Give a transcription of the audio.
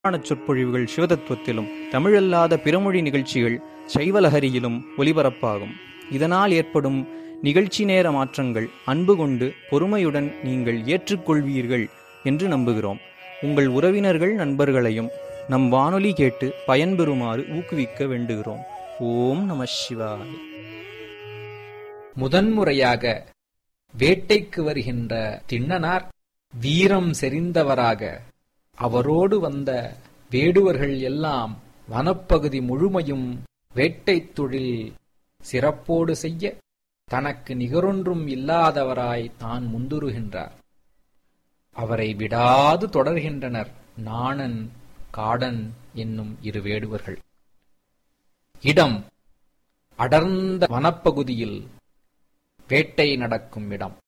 புராணச் சொற்பொழிவுகள் சிவதத்துவத்திலும் தமிழல்லாத பிறமொழி நிகழ்ச்சிகள் சைவலஹரியிலும் ஒலிபரப்பாகும் இதனால் ஏற்படும் நிகழ்ச்சி நேர மாற்றங்கள் அன்பு கொண்டு பொறுமையுடன் நீங்கள் ஏற்றுக்கொள்வீர்கள் என்று நம்புகிறோம் உங்கள் உறவினர்கள் நண்பர்களையும் நம் வானொலி கேட்டு பயன்பெறுமாறு ஊக்குவிக்க வேண்டுகிறோம் ஓம் நம சிவாய் முதன்முறையாக வேட்டைக்கு வருகின்ற திண்ணனார் வீரம் செறிந்தவராக அவரோடு வந்த வேடுவர்கள் எல்லாம் வனப்பகுதி முழுமையும் வேட்டைத் தொழில் சிறப்போடு செய்ய தனக்கு நிகரொன்றும் இல்லாதவராய் தான் முந்துருகின்றார் அவரை விடாது தொடர்கின்றனர் நாணன் காடன் என்னும் இரு வேடுவர்கள் இடம் அடர்ந்த வனப்பகுதியில் வேட்டை நடக்கும் இடம்